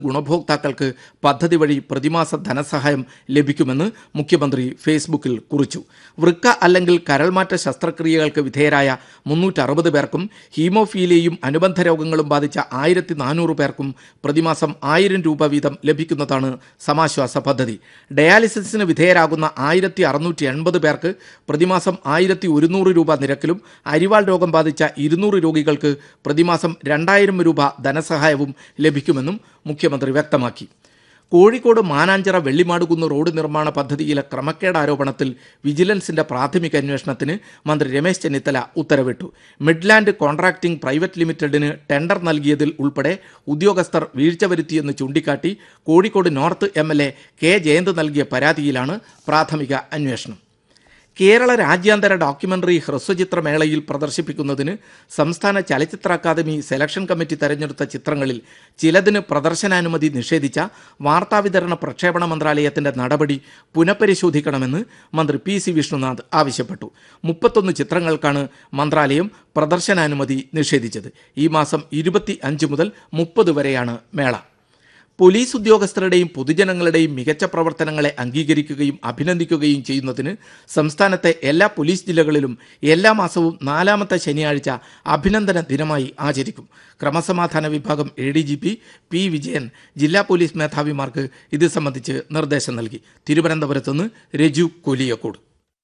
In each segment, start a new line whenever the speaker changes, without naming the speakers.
ഗുണഭോക്താക്കൾക്ക് പദ്ധതി വഴി പ്രതിമാസ ധനസഹായം ലഭിക്കുമെന്ന് മുഖ്യമന്ത്രി ഫേസ്ബുക്കിൽ കുറിച്ചു വൃക്ക അല്ലെങ്കിൽ കരൾമാറ്റ ശസ്ത്രക്രിയകൾക്ക് വിധേയരായ മുന്നൂറ്ററുപത് പേർക്കും ഹീമോഫീലിയയും അനുബന്ധ രോഗങ്ങളും ബാധിച്ച ആയിരത്തി നാനൂറ് പേർക്കും പ്രതിമാസം ആയിരം രൂപ വീതം ലഭിക്കുന്നതാണ് സമാശ്വാസ പദ്ധതി ഡയാലിസിസിന് വിധേയരാകുന്ന ആയിരത്തി അറുന്നൂറ്റി എൺപത് പേർക്ക് പ്രതിമാസം ആയിരത്തി ഒരുന്നൂറ് രൂപ നിരക്കിലും അരിവാൾ രോഗം ബാധിച്ച ഇരുന്നൂറ് രോഗികൾക്ക് പ്രതിമാസം രണ്ടായിരം രൂപ ധനസഹായവും ലഭിക്കുമെന്നും മുഖ്യമന്ത്രി വ്യക്തമാക്കി കോഴിക്കോട് മാനാഞ്ചിറ വെള്ളിമാടുകുന്ന് റോഡ് നിർമ്മാണ പദ്ധതിയിലെ ക്രമക്കേട് ആരോപണത്തിൽ വിജിലൻസിന്റെ പ്രാഥമിക അന്വേഷണത്തിന് മന്ത്രി രമേശ് ചെന്നിത്തല ഉത്തരവിട്ടു മിഡ്ലാൻഡ് കോൺട്രാക്ടിംഗ് പ്രൈവറ്റ് ലിമിറ്റഡിന് ടെൻഡർ നൽകിയതിൽ ഉൾപ്പെടെ ഉദ്യോഗസ്ഥർ വീഴ്ച വരുത്തിയെന്ന് ചൂണ്ടിക്കാട്ടി Kozhikode north M L A K Jayanth നൽകിയ പരാതിയിലാണ് പ്രാഥമിക അന്വേഷണം കേരള രാജ്യാന്തര ഡോക്യുമെന്ററി ഹ്രസ്വചിത്രമേളയിൽ പ്രദർശിപ്പിക്കുന്നതിന് സംസ്ഥാന ചലച്ചിത്ര അക്കാദമി സെലക്ഷൻ കമ്മിറ്റി തെരഞ്ഞെടുത്ത ചിത്രങ്ങളിൽ ചിലതിന് പ്രദർശനാനുമതി നിഷേധിച്ച വാർത്താവിതരണ പ്രക്ഷേപണ മന്ത്രാലയത്തിന്റെ നടപടി പുനഃപരിശോധിക്കണമെന്ന് മന്ത്രി പി സി വിഷ്ണുനാഥ് ആവശ്യപ്പെട്ടു മുപ്പത്തൊന്ന് ചിത്രങ്ങൾക്കാണ് മന്ത്രാലയം പ്രദർശനാനുമതി നിഷേധിച്ചത് ഈ മാസം ഇരുപത്തി അഞ്ച് മുതൽ മുപ്പത് വരെയാണ് മേള പോലീസ് ഉദ്യോഗസ്ഥരുടെയും പൊതുജനങ്ങളുടെയും മികച്ച പ്രവർത്തനങ്ങളെ അംഗീകരിക്കുകയും അഭിനന്ദിക്കുകയും ചെയ്യുന്നതിന് സംസ്ഥാനത്തെ എല്ലാ പോലീസ് ജില്ലകളിലും എല്ലാ മാസവും നാലാമത്തെ ശനിയാഴ്ച അഭിനന്ദന ദിനമായി ആചരിക്കും ക്രമസമാധാന വിഭാഗം A D G P P Vijayan ജില്ലാ പോലീസ് മേധാവിമാർക്ക് ഇത് സംബന്ധിച്ച് നിർദ്ദേശം നൽകി തിരുവനന്തപുരത്തുനിന്ന് രജു കൊലിയക്കോട്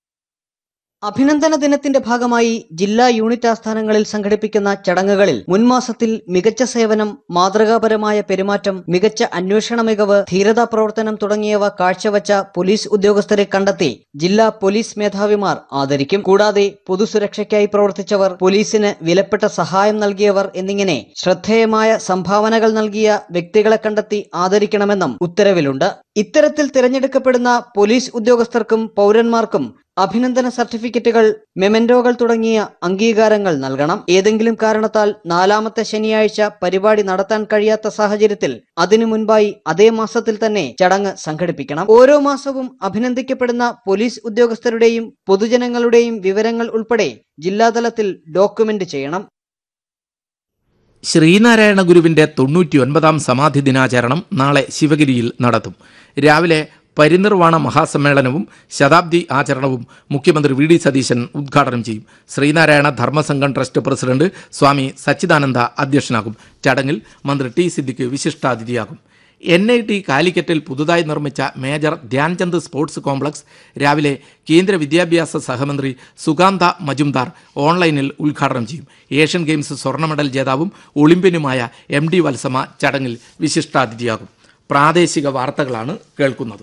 അഭിനന്ദന ദിനത്തിന്റെ ഭാഗമായി ജില്ലാ യൂണിറ്റ് ആസ്ഥാനങ്ങളിൽ സംഘടിപ്പിക്കുന്ന ചടങ്ങുകളിൽ മുൻമാസത്തിൽ മികച്ച സേവനം മാതൃകാപരമായ പെരുമാറ്റം മികച്ച അന്വേഷണ മികവ് ധീരതാ പ്രവർത്തനം തുടങ്ങിയവ കാഴ്ചവച്ച പോലീസ് ഉദ്യോഗസ്ഥരെ കണ്ടെത്തി ജില്ലാ പോലീസ് മേധാവിമാർ ആദരിക്കും കൂടാതെ പൊതുസുരക്ഷയ്ക്കായി പ്രവർത്തിച്ചവർ പോലീസിന് വിലപ്പെട്ട സഹായം നൽകിയവർ എന്നിങ്ങനെ ശ്രദ്ധേയമായ സംഭാവനകൾ നൽകിയ വ്യക്തികളെ കണ്ടെത്തി ആദരിക്കണമെന്നും ഉത്തരവിലുണ്ട് ഇത്തരത്തിൽ തിരഞ്ഞെടുക്കപ്പെടുന്ന പോലീസ് ഉദ്യോഗസ്ഥർക്കും പൗരന്മാർക്കും അഭിനന്ദന സർട്ടിഫിക്കറ്റുകൾ മെമന്റോകൾ തുടങ്ങിയ അംഗീകാരങ്ങൾ നൽകണം ഏതെങ്കിലും കാരണത്താൽ നാലാമത്തെ ശനിയാഴ്ച പരിപാടി നടത്താൻ കഴിയാത്ത സാഹചര്യത്തിൽ അതിനു മുൻപായി അതേ മാസത്തിൽ തന്നെ ചടങ്ങ് സംഘടിപ്പിക്കണം ഓരോ മാസവും അഭിനന്ദിക്കപ്പെടുന്ന പോലീസ് ഉദ്യോഗസ്ഥരുടെയും പൊതുജനങ്ങളുടെയും വിവരങ്ങൾ ഉൾപ്പെടെ ജില്ലാതലത്തിൽ ഡോക്യുമെന്റ് ചെയ്യണം
ശ്രീനാരായണ ഗുരുവിന്റെ തൊണ്ണൂറ്റി ഒൻപതാം സമാധി ദിനാചരണം നാളെ ശിവഗിരിയിൽ നടത്തും രാവിലെ പരിനിർവാണ മഹാസമ്മേളനവും ശതാബ്ദി ആചരണവും മുഖ്യമന്ത്രി വി ഡി സതീശൻ ഉദ്ഘാടനം ചെയ്യും ശ്രീനാരായണ ധർമ്മസംഘം ട്രസ്റ്റ് പ്രസിഡന്റ് സ്വാമി സച്ചിദാനന്ദ അധ്യക്ഷനാകും ചടങ്ങിൽ മന്ത്രി ടി സിദ്ദിഖ് വിശിഷ്ടാതിഥിയാകും എൻ ഐ ടി കാലിക്കറ്റിൽ പുതുതായി നിർമ്മിച്ച മേജർ ധ്യാൻചന്ദ് സ്പോർട്സ് കോംപ്ലക്സ് രാവിലെ കേന്ദ്ര വിദ്യാഭ്യാസ സഹമന്ത്രി സുഗാന്ത മജുംദാർ ഓൺലൈനിൽ ഉദ്ഘാടനം ചെയ്യും ഏഷ്യൻ ഗെയിംസ് സ്വർണ്ണ മെഡൽ ജേതാവും ഒളിമ്പ്യനുമായ എം ഡി വത്സമ ചടങ്ങിൽ വിശിഷ്ടാതിഥിയാകും പ്രാദേശിക വാർത്തകളാണ് കേൾക്കുന്നത്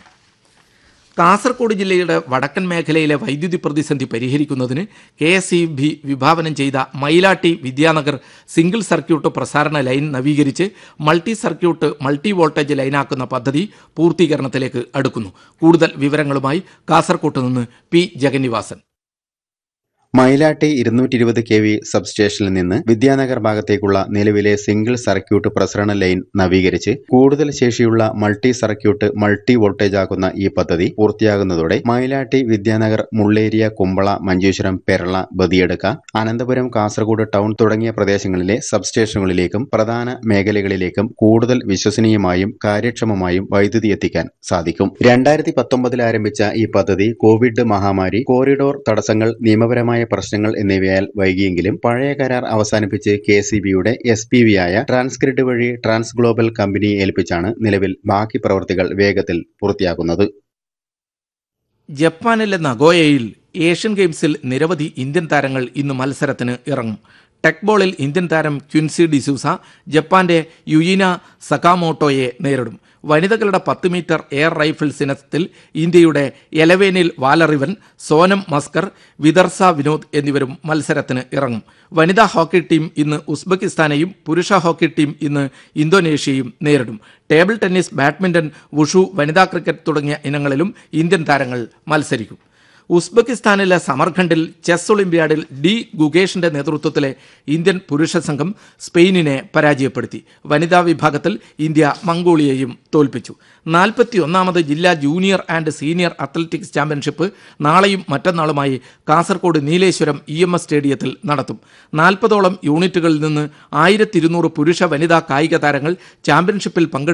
കാസർഗോഡ് ജില്ലയുടെ വടക്കൻ മേഖലയിലെ വൈദ്യുതി പ്രതിസന്ധി പരിഹരിക്കുന്നതിന് കെ എസ് ഇ ബി വിഭാവനം ചെയ്ത മയിലാട്ടി വിദ്യാനഗർ സിംഗിൾ സർക്യൂട്ട് പ്രസാരണ ലൈൻ നവീകരിച്ച് മൾട്ടി സർക്യൂട്ട് മൾട്ടി വോൾട്ടേജ് ലൈനാക്കുന്ന പദ്ധതി പൂർത്തീകരണത്തിലേക്ക് അടുക്കുന്നു കൂടുതൽ വിവരങ്ങളുമായി കാസർകോട്ട് നിന്ന് പി ജഗന്നിവാസൻ
മയിലാട്ടി ഇരുന്നൂറ്റി ഇരുപത് കെ വി സബ്സ്റ്റേഷനിൽ നിന്ന് വിദ്യാനഗർ ഭാഗത്തേക്കുള്ള നിലവിലെ സിംഗിൾ സർക്യൂട്ട് പ്രസരണ ലൈൻ നവീകരിച്ച് കൂടുതൽ ശേഷിയുള്ള മൾട്ടി സർക്യൂട്ട് മൾട്ടി വോൾട്ടേജ് ആക്കുന്ന ഈ പദ്ധതി പൂർത്തിയാകുന്നതോടെ മയിലാട്ടി വിദ്യാനഗർ മുള്ളേരിയ കുമ്പള മഞ്ചേശ്വരം പെരള ബദിയടുക്ക അനന്തപുരം കാസർഗോഡ് ടൗൺ തുടങ്ങിയ പ്രദേശങ്ങളിലെ സബ്സ്റ്റേഷനുകളിലേക്കും പ്രധാന മേഖലകളിലേക്കും കൂടുതൽ വിശ്വസനീയമായും കാര്യക്ഷമമായും വൈദ്യുതി എത്തിക്കാൻ സാധിക്കും രണ്ടായിരത്തി പത്തൊമ്പതിൽ ആരംഭിച്ച ഈ പദ്ധതി കോവിഡ് മഹാമാരി കോറിഡോർ തടസ്സങ്ങൾ നിയമപരമായ പ്രശ്നങ്ങൾ എന്നിവയാൽ വൈകിയെങ്കിലും പഴയ കരാർ അവസാനിപ്പിച്ച് കെ സി ബിയുടെ എസ് പി വി ആയ ട്രാൻസ്ഗ്രിഡ് വഴി ട്രാൻസ് ഗ്ലോബൽ കമ്പനിയെ ഏൽപ്പിച്ചാണ് നിലവിൽ ബാക്കി പ്രവൃത്തികൾ വേഗത്തിൽ പൂർത്തിയാക്കുന്നത്
ജപ്പാനിലെ നഗോയയിൽ ഏഷ്യൻ ഗെയിംസിൽ നിരവധി ഇന്ത്യൻ താരങ്ങൾ ഇന്ന് മത്സരത്തിന് ഇറങ്ങും ടെക് ബോളിൽ ഇന്ത്യൻ താരം ക്വിൻസി ഡിസൂസ ജപ്പാന്റെ യുയിന സക്കാമോട്ടോയെ നേരിടും വനിതകളുടെ പത്ത് മീറ്റർ എയർ റൈഫിൾസ് ഇനത്തിൽ ഇന്ത്യയുടെ എലവേനിൽ വാലറിവൻ സോനം മസ്കർ വിദർസ വിനോദ് എന്നിവരും മത്സരത്തിന് ഇറങ്ങും വനിതാ ഹോക്കി ടീം ഇന്ന് ഉസ്ബെക്കിസ്ഥാനെയും പുരുഷ ഹോക്കി ടീം ഇന്ന് ഇന്തോനേഷ്യയും നേരിടും ടേബിൾ ടെന്നീസ് ബാഡ്മിന്റൺ വുഷു വനിതാ ക്രിക്കറ്റ് തുടങ്ങിയ ഇനങ്ങളിലും ഇന്ത്യൻ താരങ്ങൾ മത്സരിക്കും ഉസ്ബെക്കിസ്ഥാനിലെ സമർഖണ്ഡിൽ ചെസ് ഒളിമ്പ്യാഡിൽ ഡി ഗുഗേഷിന്റെ നേതൃത്വത്തിലെ ഇന്ത്യൻ പുരുഷ സംഘം സ്പെയിനിനെ പരാജയപ്പെടുത്തി വനിതാ വിഭാഗത്തിൽ ഇന്ത്യ മംഗോളിയയും തോൽപ്പിച്ചു നാൽപ്പത്തിയൊന്നാമത് ജില്ലാ junior and senior athletics championship നാളെയും മറ്റന്നാളുമായി Kasaragod Nileshwaram E M S സ്റ്റേഡിയത്തിൽ നടത്തും നാൽപ്പതോളം യൂണിറ്റുകളിൽ നിന്ന് ആയിരത്തി ഇരുന്നൂറ് പുരുഷ വനിതാ കായിക താരങ്ങൾ ചാമ്പ്യൻഷിപ്പിൽ പങ്കെടുക്കും